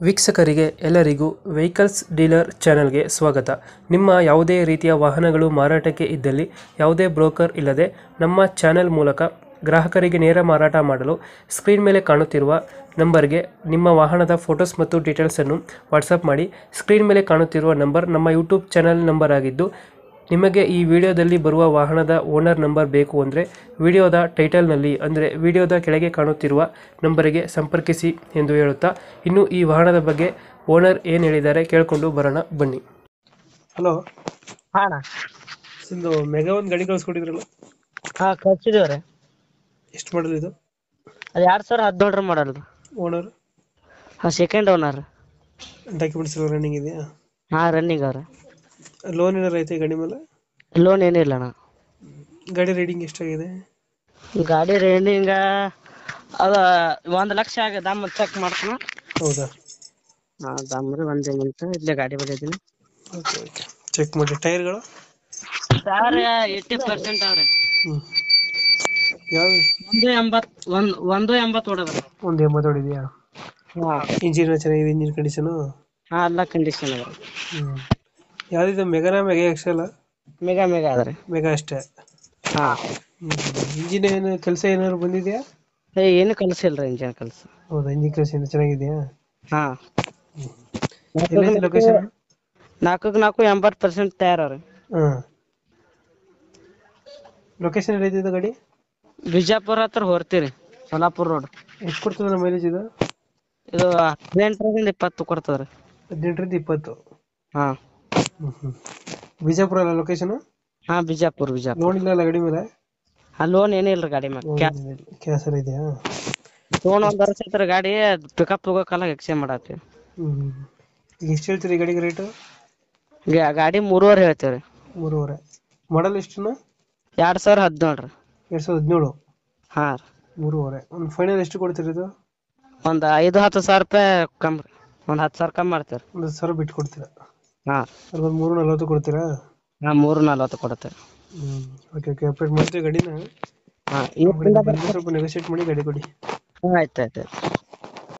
ವೀಕ್ಷಕರಿಗೆ ಎಲ್ಲರಿಗೂ vehicles dealer ಚಾನೆಲ್ಗೆ ಸ್ವಾಗತ ನಿಮ್ಮ ಯಾವುದೇ ರೀತಿಯ ವಾಹನಗಳು ಮಾರಾಟಕ್ಕೆ ಇದ್ದಲ್ಲಿ ಯಾವುದೇ ಬ್ರೋಕರ್ ಇಲ್ಲದೆ ನಮ್ಮ ಚಾನೆಲ್ ಮೂಲಕ ಗ್ರಾಹಕರಿಗೆ ನೇರ ಮಾರಾಟ ಮಾಡಲು ಸ್ಕ್ರೀನ್ ಮೇಲೆ ಕಾಣುತ್ತಿರುವ ನಂಬರ್ಗೆ ನಿಮ್ಮ ವಾಹನದ ಫೋಟೋಸ್ ಮತ್ತು ಡೀಟೇಲ್ಸನ್ನು ವಾಟ್ಸಪ್ ಮಾಡಿ ಸ್ಕ್ರೀನ್ ಮೇಲೆ ಕಾಣುತ್ತಿರುವ ನಂಬರ್ ನಮ್ಮ ಯೂಟ್ಯೂಬ್ ಚಾನೆಲ್ ನಂಬರ್ ಆಗಿದ್ದು ನಿಮಗೆ ಈ ವಿಡಿಯೋದಲ್ಲಿ ಬರುವ ವಾಹನದ ಓನರ್ ನಂಬರ್ ಬೇಕು ಅಂದರೆ ವಿಡಿಯೋದ ಟೈಟಲ್ನಲ್ಲಿ ಅಂದರೆ ವಿಡಿಯೋದ ಕೆಳಗೆ ಕಾಣುತ್ತಿರುವ ನಂಬರಿಗೆ ಸಂಪರ್ಕಿಸಿ ಎಂದು ಹೇಳುತ್ತಾ ಇನ್ನು ಈ ವಾಹನದ ಬಗ್ಗೆ ಓನರ್ ಏನು ಹೇಳಿದ್ದಾರೆ ಕೇಳಿಕೊಂಡು ಬರೋಣ ಬನ್ನಿ ಹಲೋ ಹಾ ಅಣ್ಣ ಇದು ಮೆಗಾ ಒಂದು ಗಾಡಿ ಕಳಿಸ್ಕೊಟ್ಟಿದ್ರಲ್ಲ ಹಾ ಕಳ್ಸಿದೇವ್ರಿ ಎಷ್ಟು ಮಾಡಲ್ ಇದು ಅದು ಎರಡ್ ಸಾವಿರ ಹದಿನೇಳರ ಮಾಡಲ್ ಓನರ್ ಹಾ ಸೆಕೆಂಡ್ ಓನರ್ ಡಾಕ್ಯುಮೆಂಟ್ಸ್ ಎಲ್ಲ ರನ್ನಿಂಗ್ ಇದೆಯಾ ಹಾ ರನ್ನಿಂಗ್ ಅವ್ರ ಲೋನ್ ಏನಾರು ಐತೆ ಗಾಡಿ ಮೇಲೆ ಲೋನ್ ಏನಿಲ್ಲ ಅಣ್ಣ ಗಾಡಿ ರೈಡಿಂಗ್ ಎಷ್ಟಾಗಿದೆ ಗಾಡಿ ರನ್ನಿಂಗ್ ಅದ ಒಂದ್ ಲಕ್ಷ ಆಗ ದಮ್ ಚೆಕ್ ಮಾಡ್ತಾನ ಹೌದಾ ಹಾ ದಮ್ರಿ ಒಂದೇ ಮಿನಿಟ್ ಇಲ್ಲೇ ಗಾಡಿ ಬಂದಿದ್ದೀನಿ ಓಕೆ ಓಕೆ ಚೆಕ್ ಮಾಡಿ ಟೈರ್ಗಳು ಸರ್ ಏಯ್ಟಿ ಪರ್ಸೆಂಟ್ ಅವ್ರಿ ಹ್ಞೂ ಯಾವ್ದು ಒಂದು ಎಂಬತ್ ಒಂದ್ ಒಂದು ಎಂಬತ್ ಹೊಡದ್ರ ಒಂದು ಎಂಬತ್ತು ಹೊಡಿದೆಯಾ ಹಾ ಇಂಜಿನ್ ಚೆನ್ನಾಗಿದೆ ಇಂಜಿನ್ ಕಂಡೀಷನು ಹಾ ಎಲ್ಲ ಕಂಡೀಷನ್ ಅದ ಹ್ಞೂ ಯಾವ್ದಿದು ಮೆಗಾನ ಮೆಗಾ ಎಕ್ಸೆಲ್ ಮೆಗಾ ಮೆಗಾ ಅದ್ರಿ ಮೆಗಾ ಅಷ್ಟೇ ಹಾ ಇಂಜಿನ್ ಏನು ಕೆಲಸ ಏನಾದ್ರು ಬಂದಿದೆಯಾ ಏ ಏನು ಕಲ್ಸಿಲ್ರಿ ಇಂಜನ್ ಕಲ್ಸ ಹೌದಾ ಇಂಜಿನ್ ಕೆಲಸ ಏನು ಚೆನ್ನಾಗಿದೆಯಾ ಹಾ ಎಲ್ಲೈತೆ ಲೊಕೇಶನ್ ನಾಲ್ಕಕ್ಕೆ ನಾಲ್ಕು ಎಂಬತ್ ಪರ್ಸೆಂಟ್ ತಯಾರವ್ರಿ ಹಾಂ ಲೊಕೇಶನ್ ಎಲ್ಲೈತೆ ಇದು ಗಾಡಿ ಬಿಜಾಪುರ ಹತ್ರ ಹೊರ್ತೀರಿ ಸೋಲಾಪುರ ರೋಡ್ ಎಷ್ಟು ಕೊಡ್ತದೆ ಮೈಲೇಜ್ ಇದು ಇದು ಹದಿನೆಂಟರಿಂದ ಇಪ್ಪತ್ತು ಕೊಡ್ತದ್ರಿ ಹದಿನೆಂಟರಿಂದ ಇಪ್ಪತ್ತು ಹಾ ಹ್ಞೂ ಹ್ಞೂ ಬಿಜಾಪುರ ಅಲ್ಲ ಲೊಕೇಶನ್ ಹಾ ಬಿಜಾಪುರ ಬಿಜಾಪುರ ಲೋನ್ ಇಲ್ಲ ಅಲ್ಲ ಗಾಡಿ ಮೇಲೆ ಆ ಲೋನ್ ಏನಿಲ್ರಿ ಗಾಡಿ ಮ್ಯಾಗ ಕ್ಯಾಸರ್ ಇದೆಯಾ ಲೋನ್ ಒಂದ್ ವರ್ಷ ಐತ್ರಿ ಗಾಡಿ ಪಿಕಪ್ ಹೋಗೋಕಲ್ಲ ಎಕ್ಸ್ಚೇಂಜ್ ಮಾಡತ್ತೀವಿ ಹ್ಞೂ ಈಗ ಎಷ್ಟು ಹೇಳ್ತೀರಿ ಈ ಗಾಡಿಗೆ ರೇಟು ಗಾ- ಗಾಡಿ ಮೂರುವರೆ ಹೇಳ್ತೇವ್ರಿ ಮೂರುವರೆ ಮಾಡಲ್ ಎಷ್ಟು ಎರಡ್ ಸಾವಿರ ಹದಿನೇಳು ರೀ ಎರಡು ಸಾವಿರದ ಹದಿನೇಳು ಹಾ ರೀ ಮೂರುವರೆ ಒಂದು ಫೈನಲ್ ಎಷ್ಟು ಕೊಡ್ತೀರಿ ಇದು ಒಂದ್ ಐದು ಹತ್ತು ಸಾವಿರ ರೂಪಾಯಿ ಕಮ್ಮಿ ರೀ ಒಂದ್ ಹತ್ತು ಸಾವಿರ ಕಮ್ಮಿ ಮಾಡ್ತೇವ್ರಿ ಒಂದು ಹತ್ತು ಸಾವಿರ ಬಿಟ್ಟು ಕೊಡ್ತೀರಾ ಹಾ ಅಲ್ವೊಂದು ಮೂರು ನಲ್ವತ್ತು ಕೊಡ್ತೀರಾ ಹಾ ಮೂರು ನಲ್ವತ್ತು ಕೊಡ್ತೇವೆ ಹ್ಞೂ ಓಕೆ ಓಕೆ ಅಪ್ಡೇಟ್ ಮಾಡ್ತೀವಿ ಗಾಡಿನ ಹಾ ನಮ್ಮ ಕಡೆಯಿಂದ ಬಂದರೆ ಸ್ವಲ್ಪ ನೆಗೋಷಿಯೇಟ್ ಮಾಡಿ ಗಾಡಿ ಕೊಡಿ ಆಯ್ತು ಆಯ್ತು ಆಯ್ತು